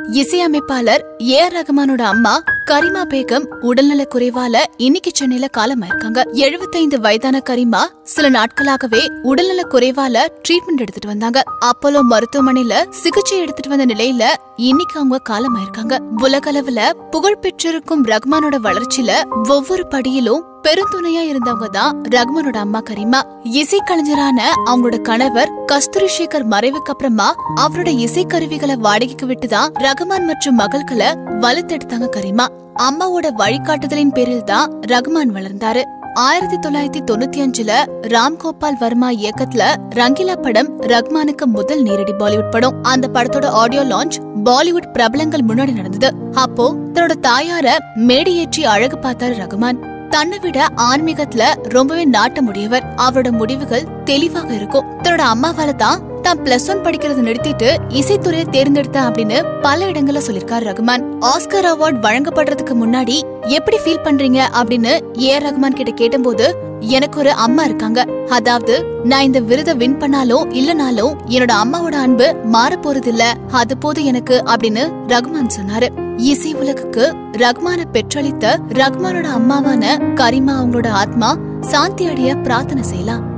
இசையமைப்பாளர் A R ரஹ்மானோட அம்மா கரிமா பேகம் உடல்நல குறைவால இன்னைக்கு சென்னையில காலமாயிருக்காங்க 75 வயதான கரிமா சில நாட்களாகவே உடல்நல குறைவால ட்ரீட்மெண்ட் எடுத்துட்டு வந்தாங்க அப்போலோ மருத்துவமனையில சிகிச்சை எடுத்துட்டு வந்த நிலையில இன்னைக்கு அவங்க காலமாயிருக்காங்க உலகளவுல புகழ் பெற்றிருக்கும் ரஹ்மானோட வளர்ச்சியில ஒவ்வொரு படியிலும் பெருந்துணையா இருந்தவங்க தான் ரஹ்மானோட அம்மா கரிமா இசைக்கலைஞரான அவங்களோட கணவர் கஸ்தூரி சேகர் மறைவுக்கு அப்புறமா அவரோட இசைக்கருவிகளை வாடகைக்கு விட்டுதான் ரஹ்மான் மற்றும் மகள்களை வலுத்தெடுத்தாங்க கரிமா அம்மாவோட வழிகாட்டுதலின் பேரில் தான் ரஹ்மான் வளர்ந்தாரு ஆயிரத்தி தொள்ளாயிரத்தி தொண்ணூத்தி அஞ்சுல ராம்கோபால் வர்மா இயக்கத்துல ரங்கிலா படம் ரஹ்மானுக்கு முதல் நேரடி பாலிவுட் படம் அந்த படத்தோட ஆடியோ லான்ச் பாலிவுட் பிரபலங்கள் முன்னாடி நடந்தது அப்போ தன்னோட தாயார மேடையேற்றி அழகு பார்த்தாரு ரகுமான் தன்னை விட ஆன்மீகத்துல ரொம்பவே நாட்டமுடையவர் அவரோட முடிவுகள் தெளிவாக இருக்கும் தன்னோட அம்மாவால தான் தான் பிளஸ் ஒன் படிக்கிறத நிறுத்திட்டு இசைத்துறையை தேர்ந்தெடுத்த அப்படின்னு பல இடங்கள்ல சொல்லிருக்காரு ரகுமான் ஆஸ்கர் அவார்ட் வழங்கப்படுறதுக்கு முன்னாடி எப்படி ஃபீல் பண்றீங்க அப்படின்னு ஏ ஆர் ரகுமான் கிட்ட கேட்டபோது எனக்கு ஒரு அம்மா இருக்காங்க அதாவது நான் இந்த விருதை வின் பண்ணாலும் இல்லனாலும் என்னோட அம்மாவோட அன்பு மாற போறதில்ல அது போதும் எனக்கு அப்படின்னு ரகுமான் சொன்னாரு இசை உலகுக்கு ரஹ்மான பெற்றளித்த ரஹ்மானோட அம்மாவான கரிமா அவங்களோட ஆத்மா சாந்தி அடைய பிரார்த்தனை செய்யலாம்